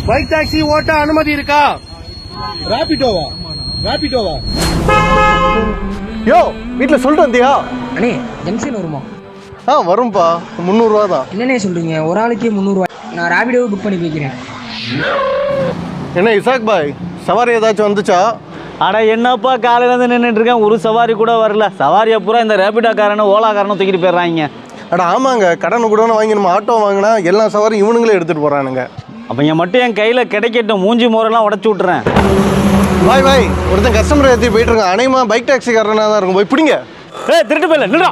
bike taxi ஓட்ட அனுமதி இருக்கா ராபிட்டோவா ராபிட்டோவா யோ வீட்டில் சொல்லிட்டு வந்தியா அண்ணே ஜங்ஷன் வருமா ஆ வரும்பா முந்நூறுரூவா தான் என்னண்ணே சொல்றீங்க ஒரு ஆளுக்கே முந்நூறுவா நான் ரேபிடோவை புக் பண்ணி போய்க்கிறேன் என்ன இசாக் பாய் சவாரி ஏதாச்சும் வந்துச்சா அட என்னப்பா காலையில இருந்து நின்றுட்டு இருக்கேன் ஒரு சவாரி கூட வரல சவாரியை பூரா இந்த ரேபிடோக்காரனும் ஓலாக்காரனும் தூக்கிட்டு போயிடுறாங்க அட ஆமாங்க கடன் கூட வாங்கி நம்ம ஆட்டோ வாங்கினா எல்லா சவாரியும் இவனுங்களே எடுத்துகிட்டு போகிறானுங்க அப்போ என் மட்டும் என் கையில் கிடைக்கட்டும் மூஞ்சி மோரெல்லாம் உடச்சி விட்றேன் பாய் பாய் ஒருத்தன் கஸ்டமர் ஏற்றி போயிட்டு இருக்கான் அனைமா பைக் டாக்ஸிக்காரனாக தான் இருக்கும் போய் பிடிங்க ஏய் திருட்டு போயில நில்றா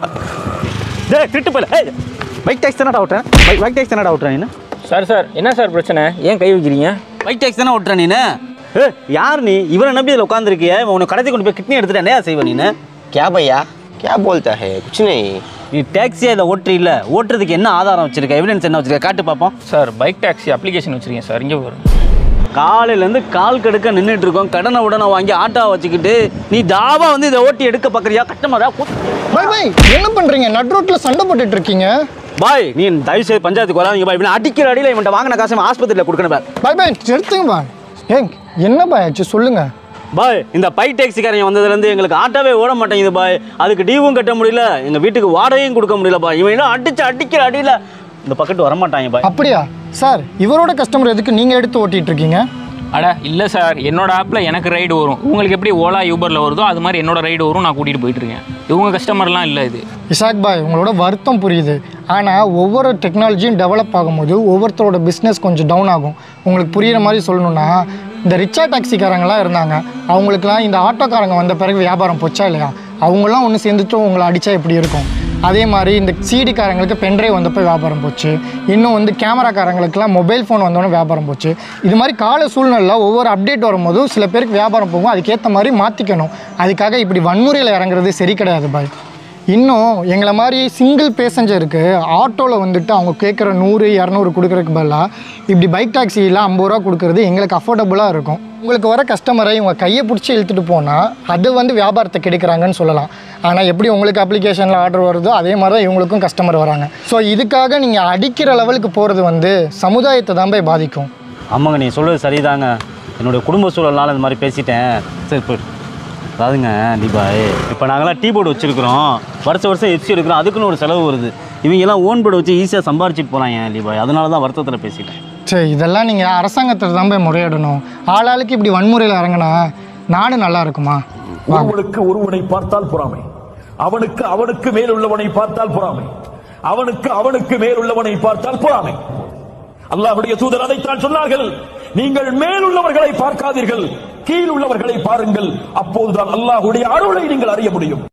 டேய் திருட்டு போயில ஏய் பைக் டாக்ஸி தானே ஓட்டுறேன் பைக் பைக் டாக்ஸி தானே ஓட்டுறேன் நீ சார் சார் என்ன சார் பிரச்சனை ஏன் கை வைக்கிறீங்க பைக் டாக்ஸி தானே ஓட்டுறேன் நீ ஏ யார் நீ இவனை நம்பி இதில் உட்காந்துருக்கிய உனக்கு கடத்தி கொண்டு போய் கிட்னி எடுத்துட்டு என்ன செய்வ நீ क्या भैया क्या बोलता है कुछ नहीं நீ டாக்ஸியா இதை ஓட்டுறி இல்ல ஓட்டுறதுக்கு என்ன ஆதாரம் வச்சிருக்க எவிடன்ஸ் என்ன வச்சிருக்க காட்டு பார்ப்போம் சார் பைக் டாக்ஸி அப்ளிகேஷன் வச்சிருக்கேன் சார் இங்கே வரும் காலையிலேருந்து கால் கெடுக்க நின்றுட்டு இருக்கோம் கடனை உடனே வாங்கி ஆட்டோ வச்சுக்கிட்டு நீ தாவா வந்து இதை ஓட்டி எடுக்க பார்க்குறியா கஷ்டமாதா பாய் பாய் என்ன பண்றீங்க நட் ரோட்ல சண்டை போட்டுட்டு இருக்கீங்க பாய் நீ தயவு செய்து பஞ்சாயத்துக்கு வராதீங்க பாய் இப்படி அடிக்கிற அடியில் இவன்ட்ட வாங்கின காசு இவன் ஆஸ்பத்திரியில் கொடுக்கணும் பாய் பாய் பாய் எடுத்துங்க பாய் ஏங் என்ன பாய் ஆச்சு சொல்லுங்க பாய் இந்த பை டாக்ஸிக்காரங்க வந்ததுலேருந்து எங்களுக்கு ஆட்டோவே ஓட மாட்டேங்குது பாய் அதுக்கு டியூவும் கட்ட முடியல எங்கள் வீட்டுக்கு வாடகையும் கொடுக்க முடியல பாய் இவன் எல்லாம் அடிச்சு அடிக்கிற அடியில் இந்த பக்கத்து வரமாட்டாங்க பாய் அப்படியா சார் இவரோட கஸ்டமர் எதுக்கு நீங்க எடுத்து ஓட்டிட்டு இருக்கீங்க அட இல்லை சார் என்னோட ஆப்பில் எனக்கு ரைடு வரும் உங்களுக்கு எப்படி ஓலா யூபரில் வருதோ அது மாதிரி என்னோட ரைடு வரும் நான் கூட்டிகிட்டு போயிட்டு இருக்கேன் இவங்க கஸ்டமர்லாம் இல்லை இது இசாக் பாய் உங்களோட வருத்தம் புரியுது ஆனால் ஒவ்வொரு டெக்னாலஜியும் டெவலப் ஆகும்போது ஒவ்வொருத்தரோட பிஸ்னஸ் கொஞ்சம் டவுன் ஆகும் உங்களுக்கு புரியுற மாதிரி சொல்லணும்னா இந்த ரிச்சா டாக்ஸிக்காரங்களாம் இருந்தாங்க அவங்களுக்குலாம் இந்த ஆட்டோக்காரங்க வந்த பிறகு வியாபாரம் போச்சா இல்லையா அவங்களாம் ஒன்று சேர்ந்துட்டு உங்களை அடித்தா எப்படி இருக்கும் அதே மாதிரி இந்த சிடிக்காரங்களுக்கு பென்ட்ரைவ் வந்தப்போ வியாபாரம் போச்சு இன்னும் வந்து கேமராக்காரங்களுக்குலாம் மொபைல் ஃபோன் வந்தோடனே வியாபாரம் போச்சு இது மாதிரி கால சூழ்நிலையில் ஒவ்வொரு அப்டேட் வரும்போது சில பேருக்கு வியாபாரம் போகும் அதுக்கேற்ற மாதிரி மாற்றிக்கணும் அதுக்காக இப்படி வன்முறையில் இறங்குறது சரி கிடையாது பாய் இன்னும் எங்களை மாதிரி சிங்கிள் பேசஞ்சருக்கு ஆட்டோவில் வந்துட்டு அவங்க கேட்குற நூறு இரநூறு கொடுக்குறதுக்கு பதிலாக இப்படி பைக் டாக்ஸியில் ஐம்பது ரூபா கொடுக்குறது எங்களுக்கு அஃபோர்டபுளாக இருக்கும் உங்களுக்கு வர கஸ்டமரை இவங்க கையை பிடிச்சி இழுத்துட்டு போனால் அது வந்து வியாபாரத்தை கெடுக்கிறாங்கன்னு சொல்லலாம் ஆனால் எப்படி உங்களுக்கு அப்ளிகேஷனில் ஆர்டர் வருதோ அதே மாதிரி தான் இவங்களுக்கும் கஸ்டமர் வராங்க ஸோ இதுக்காக நீங்கள் அடிக்கிற லெவலுக்கு போகிறது வந்து சமுதாயத்தை தான் போய் பாதிக்கும் ஆமாங்க நீ சொல்கிறது சரிதாங்க என்னுடைய குடும்ப சூழல்னால இந்த மாதிரி பேசிட்டேன் சரி போயிட்டு அதாவதுங்க தீபாய் இப்போ நாங்களாம் டீ போர்டு வச்சுருக்குறோம் வருஷம் வருஷம் எஃப்சி எடுக்கிறோம் அதுக்குன்னு ஒரு செலவு வருது இவங்கெல்லாம் ஓன் போர்டு வச்சு ஈஸியாக சம்பாரிச்சிட்டு போகிறாங்க தீபாய் அதனால தான் வருத்தத்தில் பேசிட்டேன் சரி இதெல்லாம் நீங்கள் அரசாங்கத்தில் தான் போய் முறையிடணும் ஆளாளுக்கு இப்படி வன்முறையில் இறங்கினா நாடு நல்லா இருக்குமா ஒருவனுக்கு ஒருவனை பார்த்தால் பொறாமை அவனுக்கு அவனுக்கு மேல் உள்ளவனை பார்த்தால் பொறாமை அவனுக்கு அவனுக்கு மேல் உள்ளவனை பார்த்தால் பொறாமை அல்லாஹ்வுடைய தூதர் அதைத்தான் சொன்னார்கள் நீங்கள் மேல் உள்ளவர்களை பார்க்காதீர்கள் கீழ் உள்ளவர்களை பாருங்கள் அப்போதுதான் அல்லாஹ்வுடைய அருளை நீங்கள் அறிய முடியும்